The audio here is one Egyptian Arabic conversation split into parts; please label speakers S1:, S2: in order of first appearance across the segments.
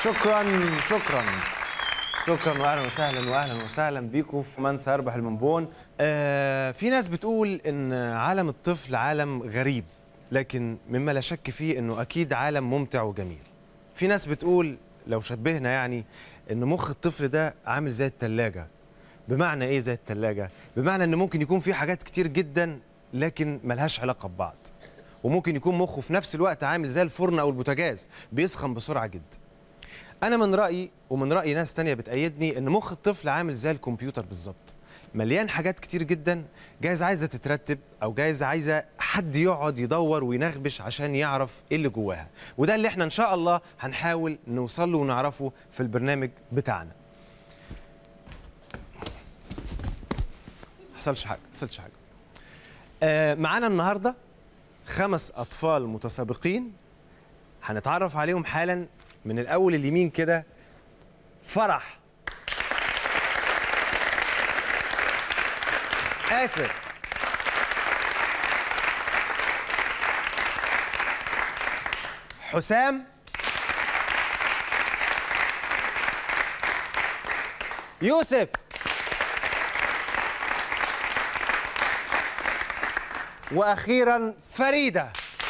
S1: شكرا شكرا شكرا واهلا وسهلا واهلا وسهلا بيكم في من سيربح المنبون آه في ناس بتقول ان عالم الطفل عالم غريب لكن مما لا شك فيه انه اكيد عالم ممتع وجميل في ناس بتقول لو شبهنا يعني ان مخ الطفل ده عامل زي التلاجة بمعنى ايه زي التلاجة بمعنى ان ممكن يكون في حاجات كتير جدا لكن ملهاش علاقة ببعض وممكن يكون مخه في نفس الوقت عامل زي الفرن او البوتاجاز بيسخن بسرعة جدا انا من رايي ومن راي ناس تانية بتأيدني ان مخ الطفل عامل زي الكمبيوتر بالظبط مليان حاجات كتير جدا جايز عايزه تترتب او جايز عايزه حد يقعد يدور وينغبش عشان يعرف ايه اللي جواها وده اللي احنا ان شاء الله هنحاول نوصل له ونعرفه في البرنامج بتاعنا حصلش حاجه حصلش حاجه آه معانا النهارده خمس اطفال متسابقين هنتعرف عليهم حالا من الاول اليمين كده فرح آسر حسام يوسف واخيرا فريده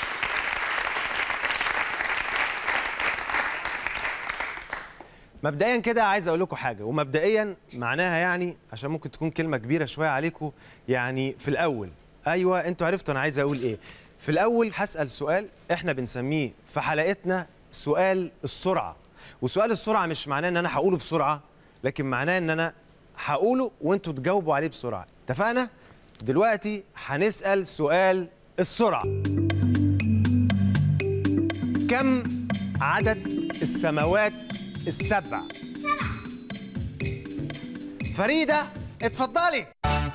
S1: مبدئيا كده عايز اقول لكم حاجه ومبدئيا معناها يعني عشان ممكن تكون كلمه كبيره شويه عليكم يعني في الاول ايوه انتوا عرفتوا انا عايز اقول ايه في الاول هسال سؤال احنا بنسميه في حلقتنا سؤال السرعه وسؤال السرعه مش معناه ان انا هقوله بسرعه لكن معناه ان انا هقوله وانتوا تجاوبوا عليه بسرعه اتفقنا دلوقتي هنسال سؤال السرعه كم عدد السماوات السبع فريدة اتفضلي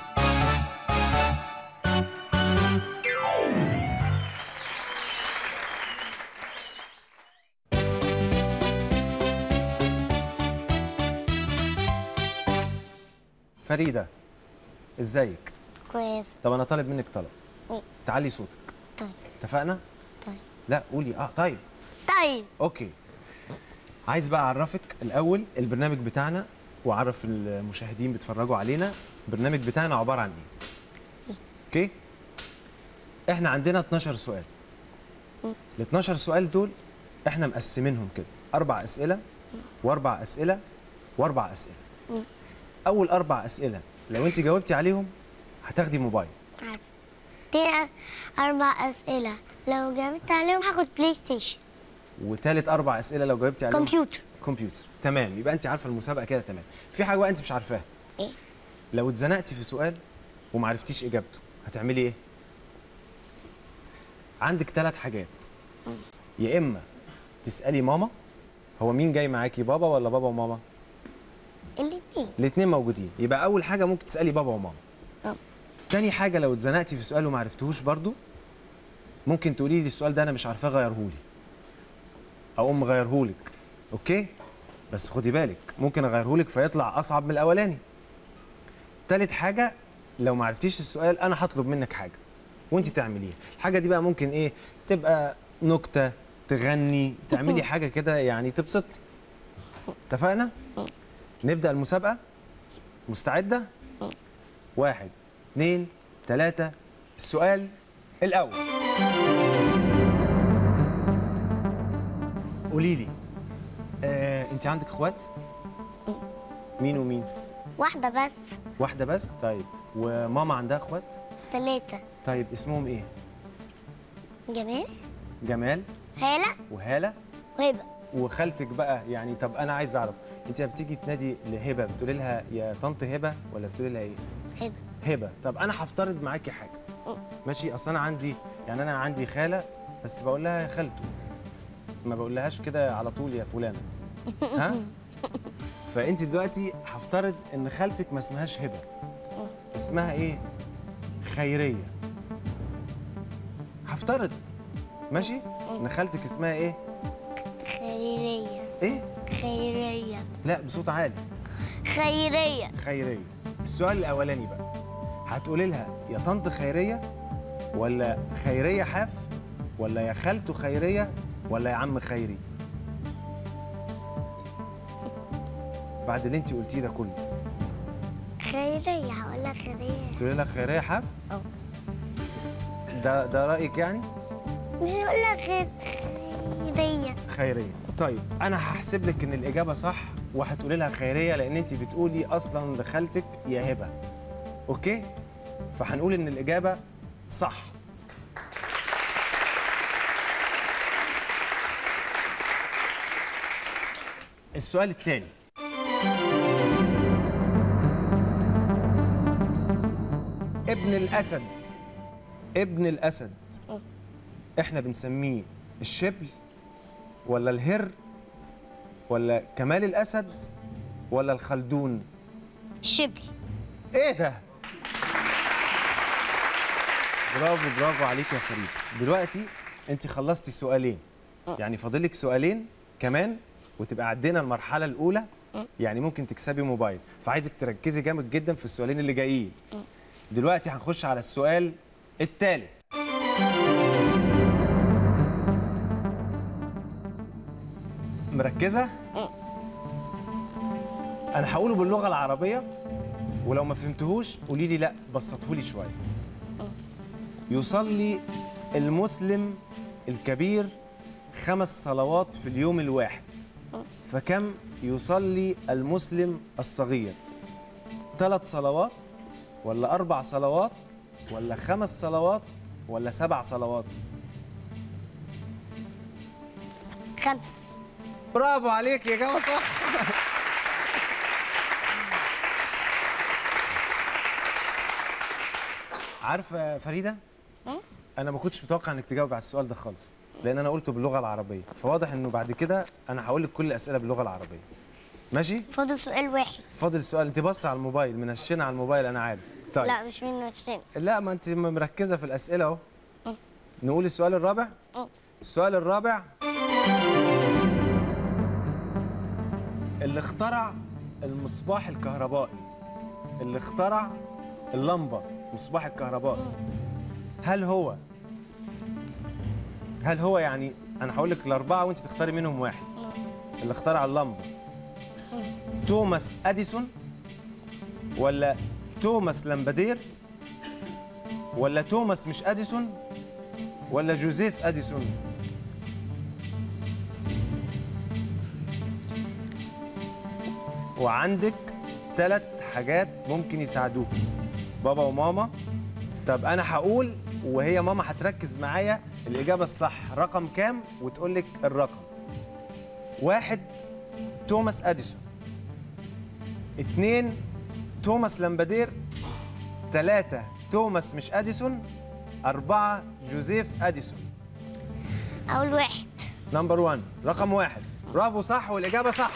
S1: فريدة ازيك
S2: كويس
S1: طب انا طالب منك طلب
S2: إيه؟
S1: تعلي صوتك
S2: طيب
S1: اتفقنا
S2: طيب
S1: لا قولي اه طيب
S2: طيب
S1: اوكي عايز بقى اعرفك الاول البرنامج بتاعنا واعرف المشاهدين بيتفرجوا علينا البرنامج بتاعنا عباره عن ايه اوكي احنا عندنا 12 سؤال ال 12 سؤال دول احنا مقسمينهم كده اربع اسئله واربع اسئله واربع اسئله
S2: مم.
S1: اول اربع اسئله لو انت جاوبتي عليهم هتاخدي موبايل
S2: عارف دي أربع أسئلة لو جاوبت عليهم هاخد بلاي ستيشن
S1: وثالث اربع اسئله لو جاوبتي عليهم
S2: كمبيوتر
S1: كمبيوتر تمام يبقى انت عارفه المسابقه كده تمام في حاجه بقى انت مش عارفاها
S2: إيه
S1: لو اتزنقتي في سؤال وما عرفتيش اجابته هتعملي ايه عندك ثلاث حاجات يا اما تسالي ماما هو مين جاي معاكي بابا ولا بابا وماما
S2: الاتنين
S1: الاثنين موجودين يبقى اول حاجه ممكن تسالي بابا وماما
S2: آه.
S1: تاني حاجه لو اتزنقتي في سؤال وما عرفتهوش برضو ممكن تقولي لي السؤال ده انا مش عارفاه غيرهولي اقوم مغيرهولك اوكي بس خدي بالك ممكن اغيرهولك فيطلع اصعب من الاولاني تالت حاجه لو ما عرفتيش السؤال انا هطلب منك حاجه وانت تعمليها الحاجه دي بقى ممكن ايه تبقى نكته تغني تعملي حاجه كده يعني تبسطي اتفقنا نبدا المسابقه مستعده واحد اتنين تلاته السؤال الاول قولي لي آه، انت عندك اخوات مين ومين
S2: واحدة بس
S1: واحده بس طيب وماما عندها اخوات
S2: تلاتة
S1: طيب اسمهم ايه
S2: جميل
S1: جمال
S2: هالة
S1: وهاله
S2: وهبة
S1: وخالتك بقى يعني طب انا عايز اعرف انت لما بتيجي تنادي لهبه بتقولي لها يا طنط هبه ولا بتقولي لها ايه
S2: هبة
S1: هبه طب انا هفترض معاكي حاجه
S2: م.
S1: ماشي اصل انا عندي يعني انا عندي خاله بس بقول لها يا خالته ما بقولهاش كده على طول يا فلانه ها فانت دلوقتي هفترض ان خالتك ما اسمهاش هبه اسمها ايه خيريه هفترض ماشي ان خالتك اسمها ايه
S2: خيرية
S1: ايه
S2: خيرية
S1: لا بصوت عالي
S2: خيرية
S1: خيريه السؤال الاولاني بقى هتقولي لها يا طنط خيريه ولا خيريه حاف ولا يا خالته خيريه ولا يا عم خيري بعد اللي انت قلتيه ده كله
S2: خيرية هقول لك خيرية
S1: تقولي لك خيريه حف
S2: اه
S1: ده ده رايك يعني
S2: مش هقول لك خير خيرية
S1: خيريه طيب انا هحسب لك ان الاجابه صح وهتقولي لها خيريه لان انت بتقولي اصلا لخالتك يا هبه اوكي فهنقول ان الاجابه صح السؤال الثاني ابن الاسد ابن الاسد احنا بنسميه الشبل ولا الهر ولا كمال الاسد ولا الخلدون
S2: شبل
S1: ايه ده برافو برافو عليك يا فريد دلوقتي انت خلصتي سؤالين يعني فاضلك سؤالين كمان وتبقى عدينا المرحله الاولى يعني ممكن تكسبي موبايل فعايزك تركزي جامد جدا في السؤالين اللي جايين دلوقتي هنخش على السؤال الثالث مركزه انا هقوله باللغه العربيه ولو ما فهمتهوش قولي لي لا بسطهولي شويه يصلي المسلم الكبير خمس صلوات في اليوم الواحد فكم يصلي المسلم الصغير ثلاث صلوات ولا أربع صلوات ولا خمس صلوات ولا سبع صلوات
S2: خمسة
S1: برافو عليك يا جماعة صح عارفة فريدة؟ أنا ما كنتش متوقع إنك تجاوب على السؤال ده خالص لأن أنا قلته باللغة العربية فواضح إنه بعد كده أنا هقول لك كل الأسئلة باللغة العربية ماشي؟
S2: فاضل سؤال واحد
S1: فاضل سؤال أنت بص على الموبايل منشنة على الموبايل أنا عارف طيب
S2: لا مش من نفسنا
S1: لا ما انت مركزه في الاسئله اهو نقول السؤال الرابع
S2: اه.
S1: السؤال الرابع اللي اخترع المصباح الكهربائي اللي اخترع اللمبه مصباح الكهربائي هل هو هل هو يعني انا هقول لك الاربعه وانت تختاري منهم واحد اللي اخترع اللمبه توماس اديسون ولا توماس لامبادير ولا توماس مش اديسون ولا جوزيف اديسون وعندك ثلاث حاجات ممكن يساعدوكي بابا وماما طب انا هقول وهي ماما هتركز معايا الاجابه الصح رقم كام وتقول لك الرقم واحد توماس اديسون اتنين توماس لامبادير ثلاثة توماس مش أديسون أربعة جوزيف أديسون
S2: أول واحد
S1: نمبر 1 رقم واحد برافو صح والإجابة صح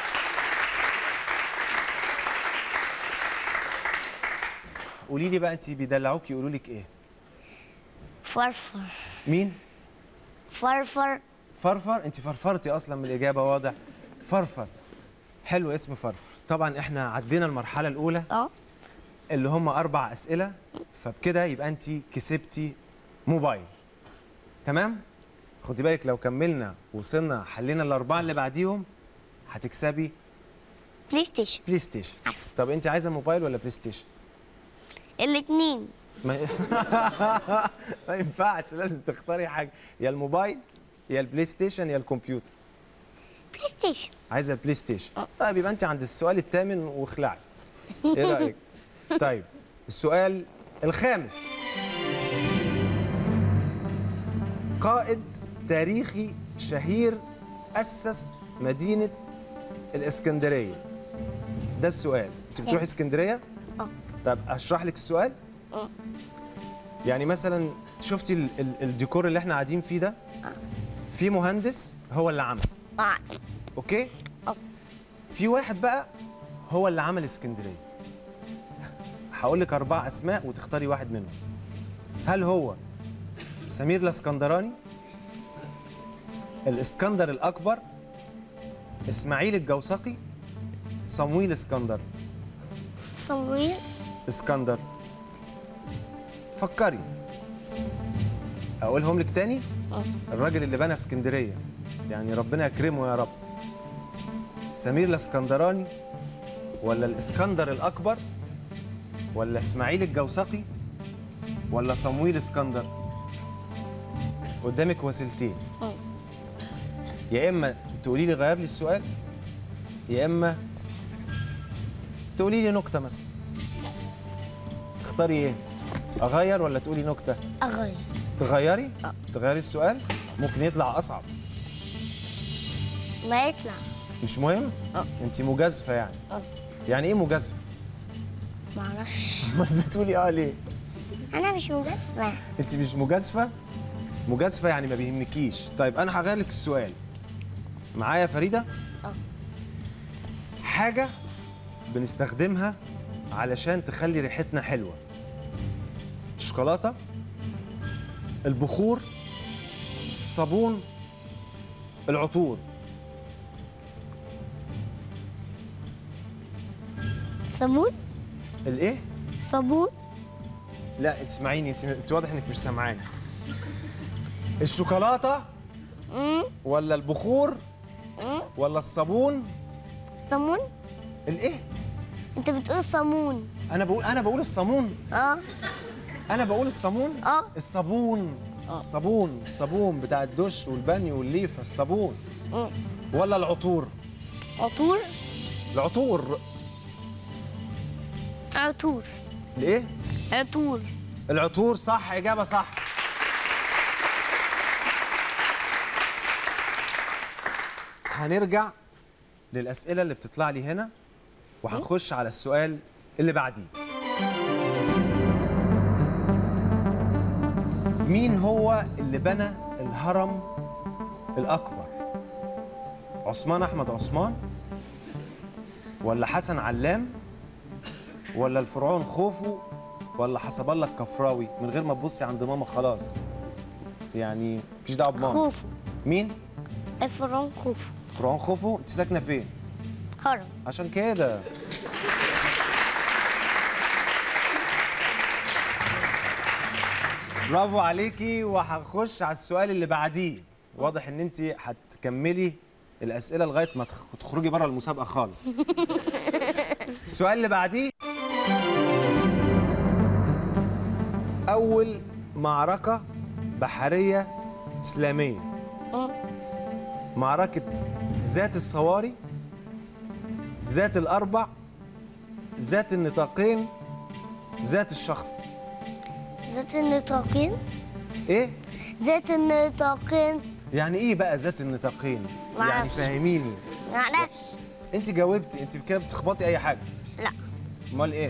S1: قولي لي بقى أنت بيدلعوك يقولوا لك إيه؟
S2: فرفر
S1: مين؟
S2: فرفر
S1: فرفر أنت فرفرتي أصلا من الإجابة واضح فرفر حلو اسم فرفر طبعا احنا عدينا المرحلة الأولى
S2: اه
S1: اللي هم أربع أسئلة فبكده يبقى أنت كسبتي موبايل تمام؟ خدي بالك لو كملنا وصلنا حلينا الأربعة اللي بعديهم هتكسبي
S2: بلاي ستيشن
S1: بلاي ستيشن طب أنت عايزة موبايل ولا بلاي ستيشن؟
S2: الاتنين
S1: ما, ما ينفعش لازم تختاري حاجة يا الموبايل يا البلاي ستيشن يا الكمبيوتر
S2: بلاي ستيشن
S1: عايزة البلاي ستيشن طيب يبقى أنت عند السؤال الثامن واخلعي إيه رأيك؟ طيب السؤال الخامس قائد تاريخي شهير أسس مدينة الإسكندرية ده السؤال أنت بتروحي اسكندرية؟
S2: اه
S1: طب أشرح لك السؤال؟
S2: اه
S1: يعني مثلا شفتي ال ال الديكور اللي احنا قاعدين فيه ده؟ في مهندس هو اللي عمل
S2: اه
S1: اوكي؟
S2: اه
S1: في واحد بقى هو اللي عمل اسكندريه هقول لك اربع اسماء وتختاري واحد منهم هل هو سمير الاسكندراني الاسكندر الاكبر اسماعيل الجوسقي صمويل اسكندر
S2: صمويل
S1: اسكندر فكري اقولهم لك تاني
S2: اه
S1: الراجل اللي بنى اسكندريه يعني ربنا يكرمه يا رب سمير الاسكندراني ولا الاسكندر الاكبر ولا اسماعيل الجوسقي ولا صمويل اسكندر قدامك وسيلتين
S2: مم.
S1: يا اما تقولي لي غير لي السؤال يا اما تقولي لي نكته مثلا تختاري ايه اغير ولا تقولي نكته
S2: أغير
S1: تغيري
S2: آه.
S1: تغيري السؤال ممكن يطلع اصعب
S2: ما يطلع
S1: مش مهم
S2: آه.
S1: انت مجازفه يعني
S2: آه.
S1: يعني ايه مجازفه
S2: معرفش
S1: امال بتقولي اه ليه
S2: أنا مش مجسمة
S1: انت مش مجازفه مجازفه يعني ما بيهمكيش طيب انا هغير لك السؤال معايا فريده
S2: اه
S1: حاجه بنستخدمها علشان تخلي ريحتنا حلوه الشوكولاته البخور الصابون العطور
S2: صابون
S1: الايه
S2: صابون
S1: لا انت اسمعيني انت انت واضح انك مش سامعاني الشوكولاته
S2: امم
S1: ولا البخور
S2: امم
S1: ولا الصابون
S2: صابون
S1: الايه
S2: أنت بتقول صابون
S1: انا بقول انا بقول الصابون
S2: اه
S1: انا بقول الصابون
S2: اه
S1: الصابون الصابون الصابون بتاع الدش والبانيو والليفه الصابون
S2: مم.
S1: ولا العطور
S2: عطور
S1: العطور
S2: عطور
S1: الايه
S2: عطور
S1: العطور صح اجابه صح هنرجع للاسئله اللي بتطلع لي هنا وهنخش على السؤال اللي بعديه مين هو اللي بنى الهرم الاكبر عثمان احمد عثمان ولا حسن علام ولا الفرعون خوفو ولا حسب الله الكفراوي من غير ما تبصي عند ماما خلاص يعني مفيش دعوه بماما
S2: خوفو
S1: مين
S2: الفرعون خوفو
S1: فرعون خوفو انت ساكنه فين
S2: هرم
S1: عشان كده برافو عليكي وهنخش على السؤال اللي بعديه واضح ان انت هتكملي الاسئله لغايه ما تخ- تخرجي بره المسابقه خالص السؤال اللي بعديه اول معركه بحريه اسلاميه
S2: مم.
S1: معركه ذات الصواري ذات الاربع ذات النطاقين ذات الشخص
S2: ذات النطاقين
S1: ايه
S2: ذات النطاقين
S1: يعني ايه بقى ذات النطاقين يعني
S2: معرفش.
S1: فهميني
S2: معرفش
S1: انت جاوبتي انت كده بتخبطي اي حاجه
S2: لا
S1: امال ايه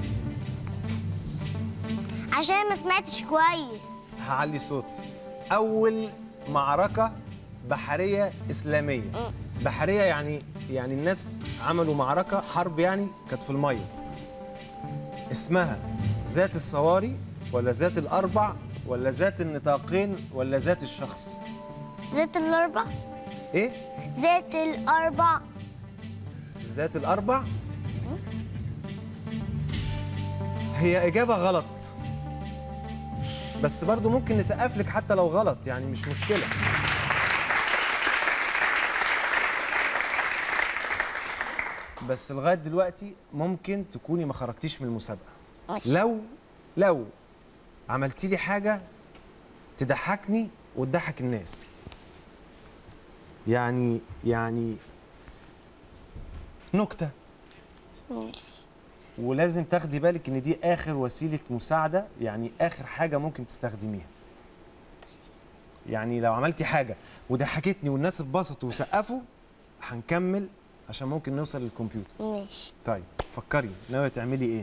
S2: عشان ما سمعتش كويس
S1: هعلي صوتي اول معركه بحريه اسلاميه بحريه يعني يعني الناس عملوا معركه حرب يعني كانت في الميه اسمها ذات الصواري ولا ذات الاربع ولا ذات النطاقين ولا ذات الشخص
S2: ذات الأربع
S1: ايه
S2: ذات الأربع
S1: ذات الاربع هي اجابه غلط بس برضو ممكن نسقف لك حتى لو غلط يعني مش مشكله بس لغايه دلوقتي ممكن تكوني ما خرجتيش من المسابقه
S2: ماشي.
S1: لو لو عملتي لي حاجه تضحكني وتضحك الناس يعني يعني نكته
S2: ماشي.
S1: ولازم تاخدي بالك ان دي اخر وسيله مساعده يعني اخر حاجه ممكن تستخدميها يعني لو عملتي حاجه وضحكتني والناس اتبسطوا وسقفوا هنكمل عشان ممكن نوصل للكمبيوتر
S2: ماشي
S1: طيب فكري ناويه تعملي ايه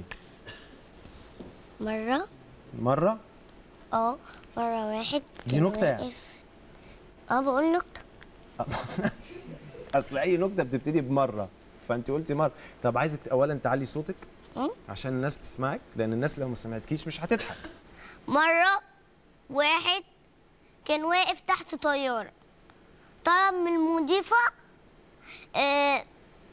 S2: مرة
S1: مره
S2: اه مرة واحد
S1: دي
S2: كان
S1: نكتة يعني؟
S2: واقف- اه بقول نكتة
S1: اصل اي نكته بتبتدي بمره فانت قلتي مره طب عايزك اولا تعلي صوتك
S2: م?
S1: عشان الناس تسمعك لان الناس لو ما سمعتكيش مش هتضحك
S2: مرة واحد كان واقف تحت طيارة طلب من المضيفة آه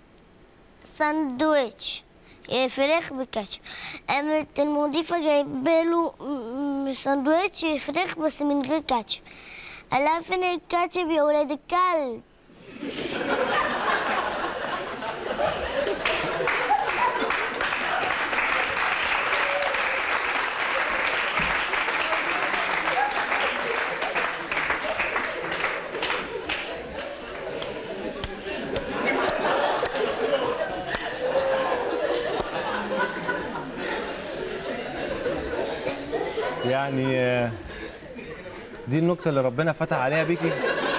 S2: ساندويتش آه فراخ بالكاتشب قامت المضيفة جايبه له م- م- ساندويتش فراخ بس من غير كاتشب قال لها فين الكاتشب يا ولاد الكلب
S1: يعني آه، دي النكته اللي ربنا فتح عليها بيكي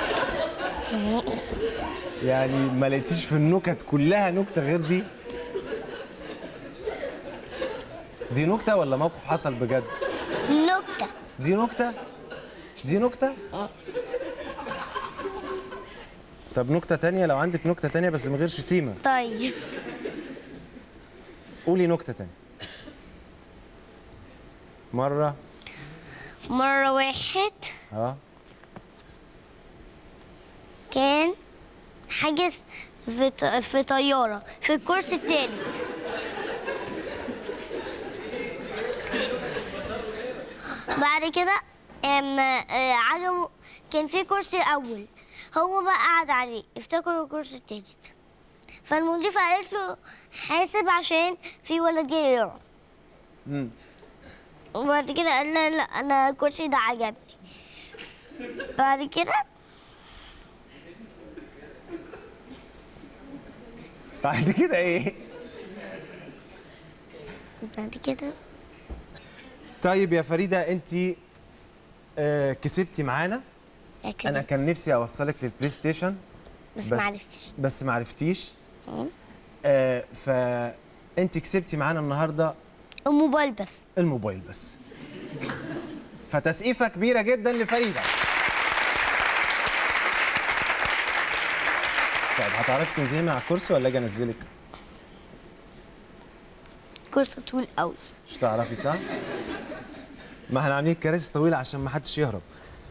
S1: يعني ما لقيتيش في النكت كلها نكته غير دي دي نكته ولا موقف حصل بجد
S2: نكتة
S1: دي نكته دي نكته طب نكته تانية لو عندك نكته تانية بس من غير شتيمه
S2: طيب
S1: قولي نكته تانية مره
S2: مرة واحد
S1: اه
S2: كان حاجز في ط- في طيارة في الكرسي التالت بعد كده أم آه، عجبه كان في كرسي أول هو بقى قعد عليه افتكر الكرسي التالت فالمضيفة قالت له حاسب عشان في ولد جاي يقع
S1: مم.
S2: وبعد كده قال لا لا أنا الكرسي ده عجبني بعد كده
S1: بعد كده ايه
S2: بعد كده
S1: طيب يا فريده انت آه كسبتي معانا انا كان نفسي اوصلك للبلاي ستيشن
S2: بس ما عرفتش
S1: بس ما عرفتيش
S2: اه.
S1: آه فانت كسبتي معانا النهارده
S2: الموبايل بس
S1: الموبايل بس فتسقيفه كبيره جدا لفريده طيب هتعرفي تنزلي من على الكرسي ولا اجي انزلك
S2: كرسي طويل قوي
S1: مش تعرفي صح ما احنا عاملين كراسي طويله عشان ما حدش يهرب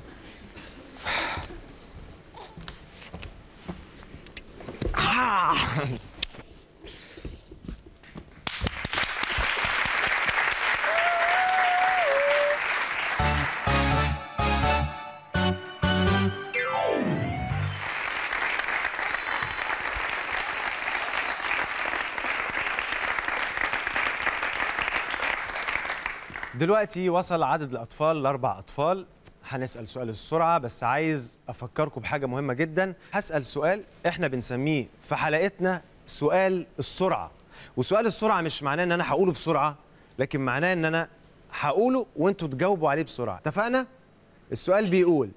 S1: دلوقتي وصل عدد الأطفال لأربع أطفال هنسأل سؤال السرعة بس عايز أفكركم بحاجة مهمة جدا هسأل سؤال إحنا بنسميه في حلقتنا سؤال السرعة وسؤال السرعة مش معناه إن أنا هقوله بسرعة لكن معناه إن أنا هقوله وأنتوا تجاوبوا عليه بسرعة اتفقنا؟ السؤال بيقول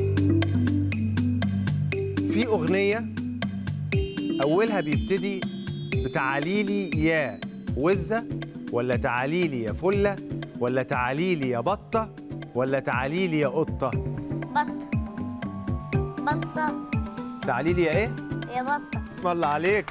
S1: في أغنية أولها بيبتدي بتعاليلي يا وزة ولا تعاليلي يا فلة ولا تعاليلي يا بطة ولا تعاليلي يا قطة
S2: بطة بطة
S1: تعاليلي يا إيه؟
S2: يا بطة
S1: اسم الله عليك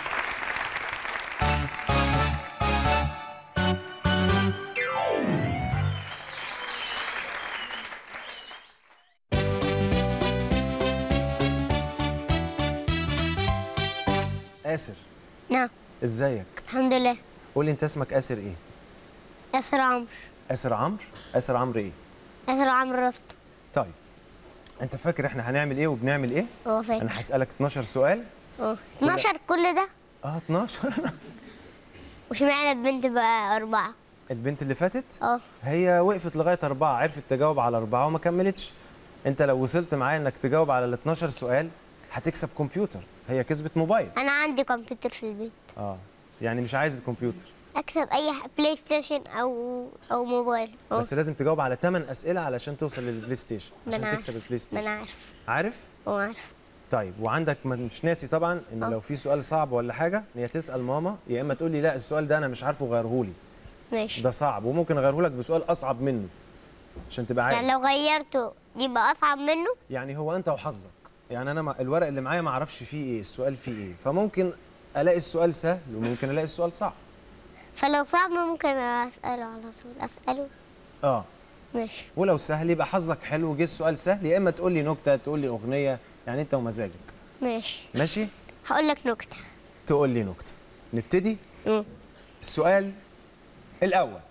S1: آسر
S2: نعم
S1: ازيك؟
S2: الحمد لله
S1: قولي انت اسمك آسر ايه؟
S2: ياسر عمرو
S1: آسر عمرو؟ آسر عمرو ايه؟
S2: ياسر عمرو رفض
S1: طيب انت فاكر احنا هنعمل ايه وبنعمل ايه؟
S2: هو فاكر
S1: انا هسألك 12 سؤال
S2: اه 12 كل ده
S1: اه 12
S2: واشمعنى البنت بقى أربعة
S1: البنت اللي فاتت
S2: اه
S1: هي وقفت لغايه أربعة عرفت تجاوب على أربعة وما كملتش انت لو وصلت معايا انك تجاوب على ال 12 سؤال هتكسب كمبيوتر هي كسبت موبايل
S2: أنا عندي كمبيوتر في البيت
S1: اه يعني مش عايز الكمبيوتر
S2: أكسب أي ح- بلاي ستيشن أو أو موبايل اه
S1: بس لازم تجاوب على 8 اسئله علشان توصل للبلاي ستيشن
S2: ما
S1: عشان
S2: أنا
S1: تكسب
S2: عارف.
S1: البلاي
S2: ما
S1: ستيشن
S2: أنا عارف
S1: عارف
S2: هو عارف
S1: طيب وعندك ما مش ناسي طبعا ان
S2: آه.
S1: لو في سؤال صعب ولا حاجه هي تسال ماما يا اما تقول لي لا السؤال ده انا مش عارفه غيرهولي
S2: ماشي
S1: ده صعب وممكن اغيره لك بسؤال اصعب منه عشان تبقى عارف
S2: يعني لو غيرته يبقى أصعب منه
S1: يعني هو انت وحظك يعني انا مع الورق اللي معايا ما اعرفش فيه ايه السؤال فيه ايه فممكن الاقي السؤال سهل وممكن الاقي السؤال صعب
S2: فلو صعب ممكن أسأله على طول أسأله
S1: اه
S2: ماشي
S1: ولو سهل يبقى حظك حلو وجه السؤال سهل يا اما تقول لي نكته تقول لي اغنيه يعني انت ومزاجك
S2: ماشي
S1: ماشي
S2: هقول لك نكتة
S1: تقول لي نكته نبتدي
S2: مم.
S1: السؤال الاول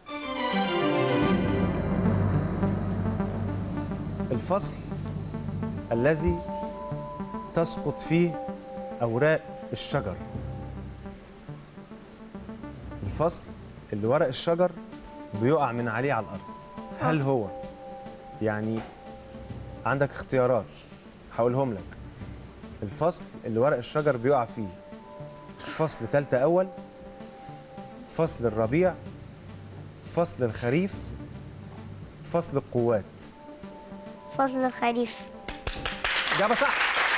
S1: الفصل الذي تسقط فيه اوراق الشجر الفصل اللي ورق الشجر بيقع من عليه على الارض هل هو يعني عندك اختيارات هقولهم لك الفصل اللي ورق الشجر بيقع فيه فصل تالتة أول فصل الربيع فصل الخريف فصل القوات
S2: فصل الخريف
S1: إجابة صح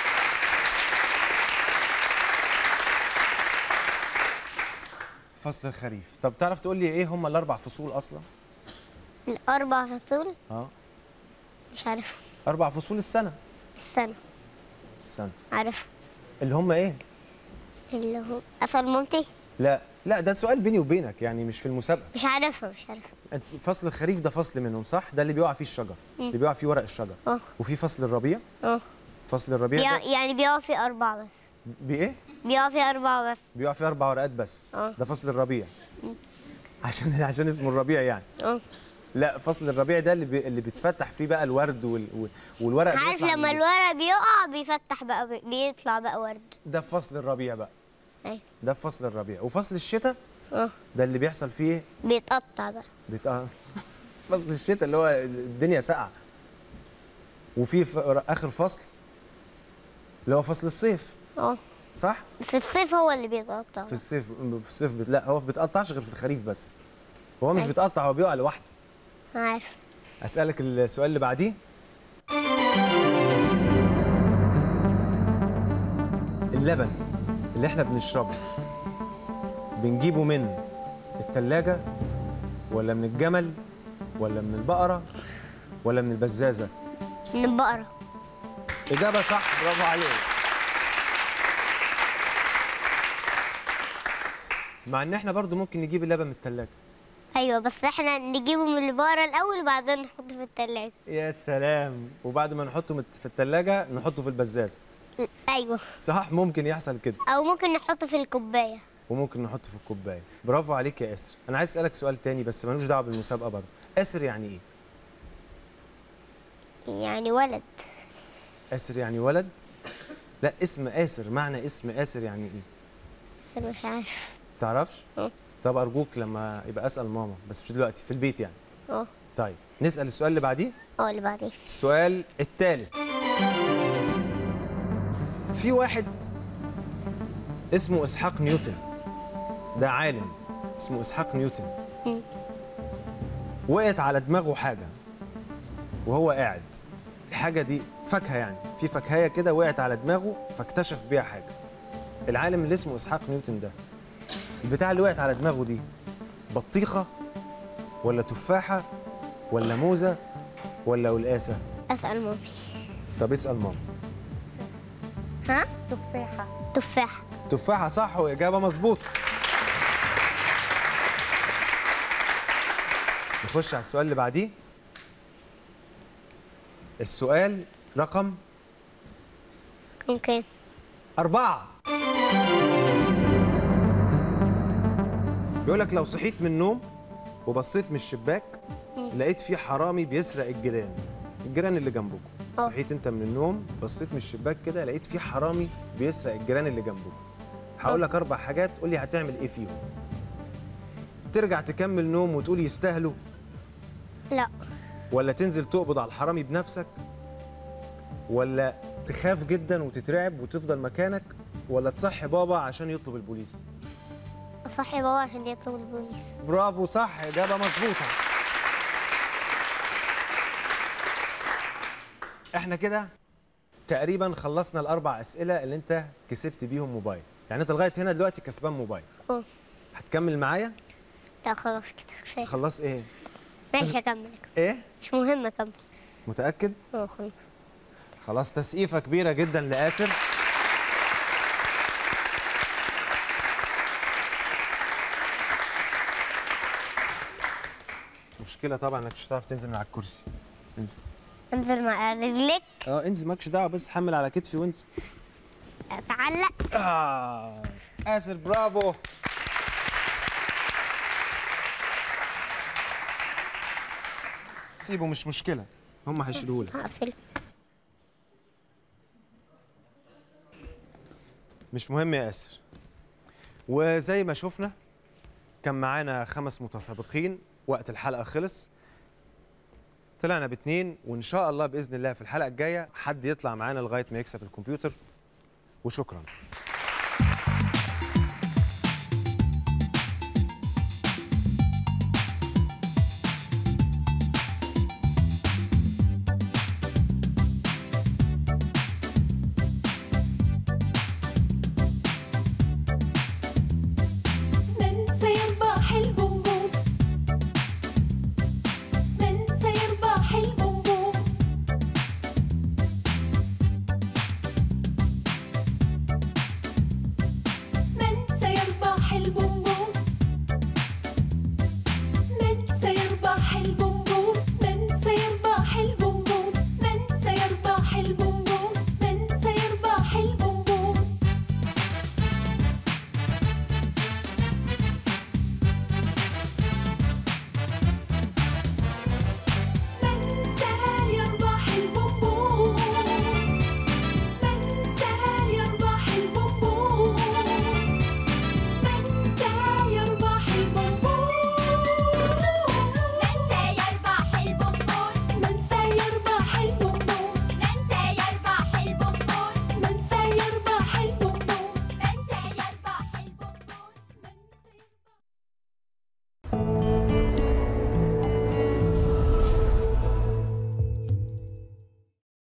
S1: فصل الخريف طب تعرف تقول لي ايه هم الاربع فصول اصلا
S2: الأربع فصول
S1: اه
S2: مش عارفة
S1: اربع فصول السنه
S2: السنة
S1: السنه
S2: عارفة
S1: اللي هم ايه
S2: اللي هو أصل مامتي
S1: لا لا ده سؤال بيني وبينك يعني مش في المسابقه
S2: مش عارفة مش عارفة
S1: انت فصل الخريف ده فصل منهم صح ده اللي بيقع فيه الشجر اللي بيقع فيه ورق الشجر
S2: اه
S1: وفي فصل الربيع
S2: اه
S1: فصل الربيع
S2: بيقع-
S1: ده
S2: يعني بيقع في أربعة بس
S1: بايه
S2: بيقع في أربعة بس
S1: بيقع فيه اربع ورقات بس
S2: اه.
S1: ده فصل الربيع عشان عشان اسمه الربيع يعني
S2: اه
S1: لا فصل الربيع ده اللي بي... اللي بيتفتح فيه بقى الورد وال... وال- والورق
S2: عارف
S1: بيطلع
S2: لما
S1: من-
S2: الورق بيقع بيفتح بقى بي- بيطلع بقى ورد
S1: ده في فصل الربيع بقى
S2: أيوة
S1: ده في فصل الربيع وفصل الشتاء
S2: اه
S1: ده اللي بيحصل فيه إيه؟
S2: بيتقطع بقى
S1: بيت... آه. فصل الشتاء اللي هو الدنيا ساقعه وفي ف... اخر فصل اللي هو فصل الصيف
S2: اه
S1: صح
S2: في الصيف هو اللي بيتقطع
S1: في الصيف في الصيف بت... لا هو ما بيتقطعش غير في الخريف بس هو مش
S2: أيوة.
S1: بيتقطع هو بيقع لوحده
S2: عارف
S1: اسالك السؤال اللي بعديه اللبن اللي احنا بنشربه بنجيبه من التلاجة ولا من الجمل ولا من البقرة ولا من البزازة
S2: من البقرة
S1: إجابة صح برافو عليك مع ان احنا برضو ممكن نجيب اللبن من التلاجة
S2: ايوه بس احنا نجيبه من البقرة الأول وبعدين نحطه في التلاجة
S1: يا سلام وبعد ما نحطه مت- في التلاجة نحطه في البزازة
S2: ايوه
S1: صح ممكن يحصل كده
S2: او ممكن نحطه في الكوباية
S1: وممكن نحطه في الكوبايه برافو عليك يا اسر انا عايز اسالك سؤال تاني بس ملوش دعوه بالمسابقه برضه اسر يعني ايه
S2: يعني ولد
S1: اسر يعني ولد لا اسم اسر معنى اسم اسر يعني ايه
S2: بس مش عارف
S1: تعرفش
S2: اه.
S1: طب ارجوك لما يبقى اسال ماما بس مش دلوقتي في البيت يعني
S2: اه
S1: طيب نسال السؤال اللي بعديه
S2: اه اللي بعدين
S1: السؤال الثالث في واحد اسمه اسحاق نيوتن ده عالم اسمه اسحاق نيوتن
S2: مم.
S1: وقعت على دماغه حاجه وهو قاعد الحاجه دي فاكهه يعني في فاكهه كده وقعت على دماغه فاكتشف بيها حاجه العالم اللي اسمه اسحاق نيوتن ده البتاع اللي وقعت على دماغه دي بطيخه ولا تفاحه ولا موزه ولا قلقاسه
S2: اسأل مامي
S1: طب اسال ماما
S2: ها
S3: تفاحة
S2: تفاحة
S1: تفاحه صح واجابه مظبوطه نخش على السؤال اللي بعديه السؤال رقم
S2: ممكن
S1: أربعة بيقول لك لو صحيت من النوم وبصيت من الشباك لقيت في حرامي بيسرق الجيران الجيران اللي جنبكم
S2: اه.
S1: صحيت انت من النوم بصيت من الشباك كده لقيت في حرامي بيسرق الجيران اللي جنبكم هقول لك اربع حاجات قول لي هتعمل ايه فيهم ترجع تكمل نوم وتقول يستاهلوا
S2: لا
S1: ولا تنزل تقبض على الحرامي بنفسك ولا تخاف جدا وتترعب وتفضل مكانك ولا تصحي بابا عشان يطلب البوليس
S2: اصحي بابا عشان يطلب البوليس
S1: برافو صح اجابه مظبوطه احنا كده تقريبا خلصنا الاربع اسئله اللي انت كسبت بيهم موبايل يعني انت لغايه هنا دلوقتي كسبان موبايل
S2: اه
S1: هتكمل معايا
S2: لا خلاص كده كفايه
S1: خلص ايه
S2: ماشي هكمل
S1: ايه
S2: مش مهم اكمل
S1: متاكد
S2: اه خلاص
S1: خلاص تسقيفه كبيره جدا لاسر مشكله طبعا انك مش هتعرف تنزل من على الكرسي انزل
S2: انزل مع رجلك
S1: اه انزل مالكش دعوه بس حمل على كتفي وانزل
S2: اتعلق
S1: آه. اسر برافو سيبه مش مشكله هم هيشيلوه لك
S2: هقفل
S1: مش مهم يا اسر وزي ما شفنا كان معانا خمس متسابقين وقت الحلقه خلص طلعنا باتنين وان شاء الله باذن الله في الحلقه الجايه حد يطلع معانا لغايه ما يكسب الكمبيوتر وشكرا